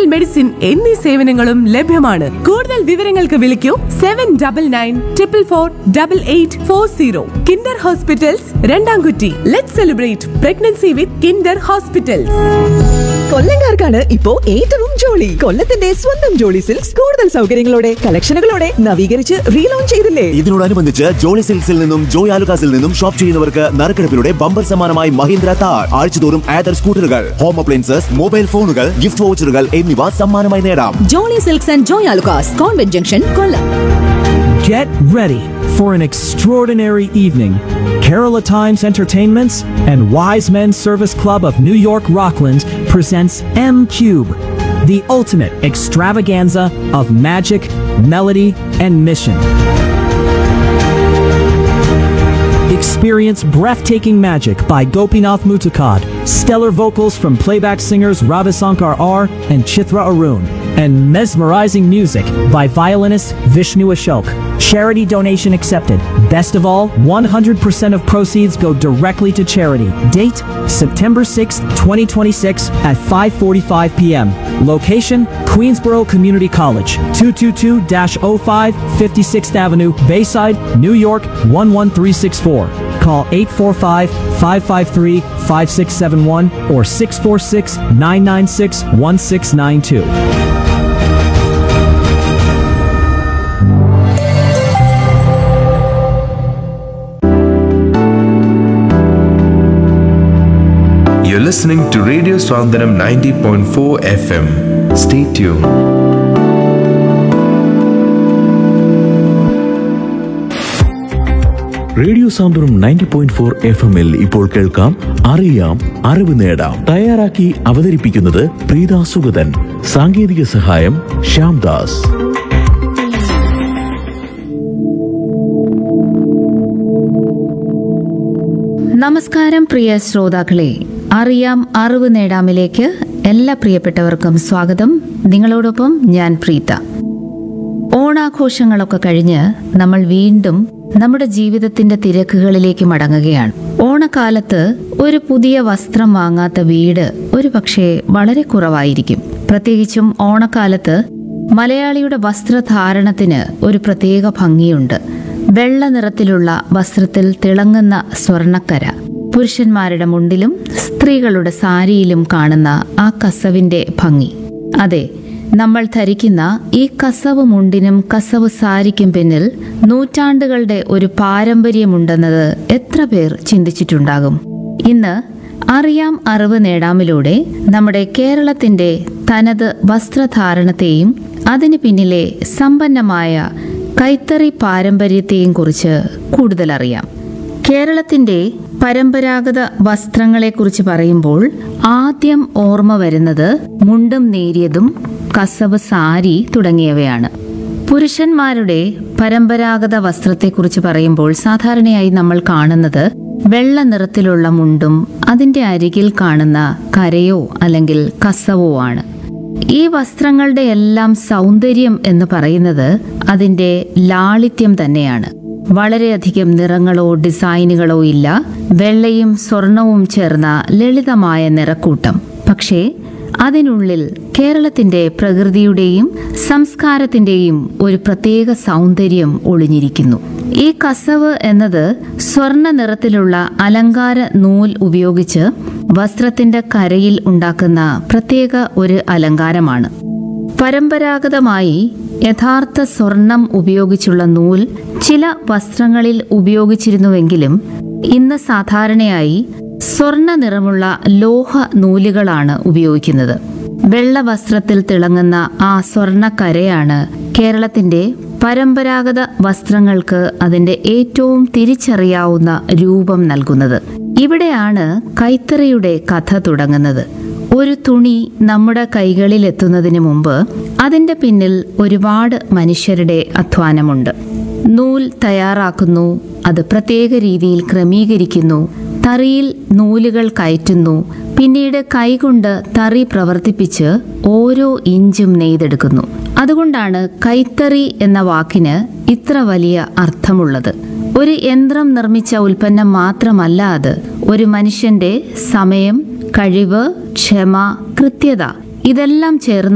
Medicine എന്നീ സേവനങ്ങളും ലഭ്യമാണ് കൂടുതൽ വിവരങ്ങൾക്ക് വിളിക്കൂ seven double nine triple four double eight four zero kinder hospitals Randamkutty let celebrate pregnancy with kinder hospitals കൊല്ലങ്കാർക്കാണ് ഇപ്പോ ഏറ്റവും ജോളി കൊല്ലത്തിന്റെ സ്വന്തം ജോളി സിൽക്സ് കൂടുതൽ സൗകര്യങ്ങളോടെ കളക്ഷനുകളോടെ നവീകരിച്ച് റീലോഞ്ച് ചെയ്തില്ലേ ഇതിനോടനുബന്ധിച്ച് ജോളി സിൽക്സിൽ നിന്നും ജോയ് ആലുകാസിൽ നിന്നും ഷോപ്പ് ചെയ്യുന്നവർക്ക് നറുക്കെടുപ്പിലൂടെ ബമ്പർ സമ്മാനമായി മഹീന്ദ്ര താർ ആഴ്ചതോറും ആദർ സ്കൂട്ടറുകൾ ഹോം അപ്ലയൻസസ് മൊബൈൽ ഫോണുകൾ ഗിഫ്റ്റ് വൗച്ചറുകൾ എന്നിവ സമ്മാനമായി നേടാം Jolly silks and Joy Alukkas convent junction Kollam Get ready for an extraordinary evening. Kerala Times Entertainments and Wise Men Service Club of New York Rockland presents M Cube, the ultimate extravaganza of magic, melody, and mission. Experience breathtaking magic by Gopinath Mutukad, stellar vocals from playback singers Ravisankar R and Chitra Arun, and mesmerizing music by violinist Vishnu Ashok. Charity donation accepted. Best of all, 100% of proceeds go directly to charity. Date September 6, 2026 at 5:45 p.m. Location Queensboro Community College, 222-05 56th Avenue, Bayside, New York 11364. Call 845-553-5671 or 646-996-1692. You're listening to Radio Swandanam 90.4 FM. Stay tuned. Radio Santhwanam ninety point four F എമ്മിൽ ഇപ്പോൾ കേൾക്കാം അറിയാം അറിവ് നേടാം തയ്യാറാക്കി അവതരിപ്പിക്കുന്നത് പ്രീത സുഗതൻ സാങ്കേതിക സഹായം ശ്യാംദാസ് നമസ്കാരം പ്രിയ ശ്രോതാക്കളെ അറിയാം അറിവ് നേടാമിലേക്ക് എല്ലാ പ്രിയപ്പെട്ടവർക്കും സ്വാഗതം നിങ്ങളോടൊപ്പം ഞാൻ പ്രീത ഓണാഘോഷങ്ങളൊക്കെ കഴിഞ്ഞ് നമ്മൾ വീണ്ടും നമ്മുടെ ജീവിതത്തിന്റെ തിരക്കുകളിലേക്ക് മടങ്ങുകയാണ് ഓണക്കാലത്ത് ഒരു പുതിയ വസ്ത്രം വാങ്ങാത്ത വീട് ഒരു പക്ഷേ വളരെ കുറവായിരിക്കും പ്രത്യേകിച്ചും ഓണക്കാലത്ത് മലയാളിയുടെ വസ്ത്രധാരണത്തിന് ഒരു പ്രത്യേക ഭംഗിയുണ്ട് വെള്ള നിറത്തിലുള്ള വസ്ത്രത്തിൽ തിളങ്ങുന്ന സ്വർണക്കര പുരുഷന്മാരുടെ മുണ്ടിലും സ്ത്രീകളുടെ സാരിയിലും കാണുന്ന ആ കസവിന്റെ ഭംഗി അതെ നമ്മൾ ധരിക്കുന്ന ഈ കസവ് മുണ്ടിനും കസവ് സാരിക്കും പിന്നിൽ നൂറ്റാണ്ടുകളുടെ ഒരു പാരമ്പര്യമുണ്ടെന്നത് എത്ര പേർ ചിന്തിച്ചിട്ടുണ്ടാകും ഇന്ന് അറിയാം അറിവ് നേടാമിലൂടെ നമ്മുടെ കേരളത്തിന്റെ തനത് വസ്ത്രധാരണത്തെയും അതിന് പിന്നിലെ സമ്പന്നമായ കൈത്തറി പാരമ്പര്യത്തെയും കുറിച്ച് കൂടുതൽ അറിയാം കേരളത്തിന്റെ പരമ്പരാഗത വസ്ത്രങ്ങളെക്കുറിച്ച് പറയുമ്പോൾ ആദ്യം ഓർമ്മ വരുന്നത് മുണ്ടും നേരിയതും കസവ് സാരി തുടങ്ങിയവയാണ് പുരുഷന്മാരുടെ പരമ്പരാഗത വസ്ത്രത്തെക്കുറിച്ച് പറയുമ്പോൾ സാധാരണയായി നമ്മൾ കാണുന്നത് വെള്ള നിറത്തിലുള്ള മുണ്ടും അതിന്റെ അരികിൽ കാണുന്ന കരയോ അല്ലെങ്കിൽ കസവോ ആണ് ഈ വസ്ത്രങ്ങളുടെ എല്ലാം സൗന്ദര്യം എന്ന് പറയുന്നത് അതിന്റെ ലാളിത്യം തന്നെയാണ് വളരെയധികം നിറങ്ങളോ ഡിസൈനുകളോ ഇല്ല വെള്ളയും സ്വർണവും ചേർന്ന ലളിതമായ നിറക്കൂട്ടം പക്ഷേ അതിനുള്ളിൽ കേരളത്തിന്റെ പ്രകൃതിയുടെയും സംസ്കാരത്തിന്റെയും ഒരു പ്രത്യേക സൗന്ദര്യം ഒളിഞ്ഞിരിക്കുന്നു ഈ കസവ് എന്നത് സ്വർണ്ണ നിറത്തിലുള്ള അലങ്കാര നൂൽ ഉപയോഗിച്ച് വസ്ത്രത്തിന്റെ കരയിൽ ഉണ്ടാക്കുന്ന പ്രത്യേക ഒരു അലങ്കാരമാണ് പരമ്പരാഗതമായി യഥാർത്ഥ സ്വർണം ഉപയോഗിച്ചുള്ള നൂൽ ചില വസ്ത്രങ്ങളിൽ ഉപയോഗിച്ചിരുന്നുവെങ്കിലും ഇന്ന് സാധാരണയായി സ്വർണ്ണ നിറമുള്ള ലോഹ നൂലുകളാണ് ഉപയോഗിക്കുന്നത് വെള്ള വസ്ത്രത്തിൽ തിളങ്ങുന്ന ആ സ്വർണ്ണക്കരയാണ് കേരളത്തിന്റെ പരമ്പരാഗത വസ്ത്രങ്ങൾക്ക് അതിന്റെ ഏറ്റവും തിരിച്ചറിയാവുന്ന രൂപം നൽകുന്നത് ഇവിടെയാണ് കൈത്തറിയുടെ കഥ തുടങ്ങുന്നത് ഒരു തുണി നമ്മുടെ കൈകളിൽ എത്തുന്നതിന് മുമ്പ് അതിന്റെ പിന്നിൽ ഒരുപാട് മനുഷ്യരുടെ അധ്വാനമുണ്ട് നൂൽ തയ്യാറാക്കുന്നു അത് പ്രത്യേക രീതിയിൽ ക്രമീകരിക്കുന്നു തറിയിൽ നൂലുകൾ കയറ്റുന്നു പിന്നീട് കൈകൊണ്ട് തറി പ്രവർത്തിപ്പിച്ച് ഓരോ ഇഞ്ചും നെയ്തെടുക്കുന്നു അതുകൊണ്ടാണ് കൈത്തറി എന്ന വാക്കിന് ഇത്ര വലിയ അർത്ഥമുള്ളത് ഒരു യന്ത്രം നിർമ്മിച്ച ഉൽപ്പന്നം മാത്രമല്ല അത് ഒരു മനുഷ്യന്റെ സമയം കഴിവ് ക്ഷമ കൃത്യത ഇതെല്ലാം ചേർന്ന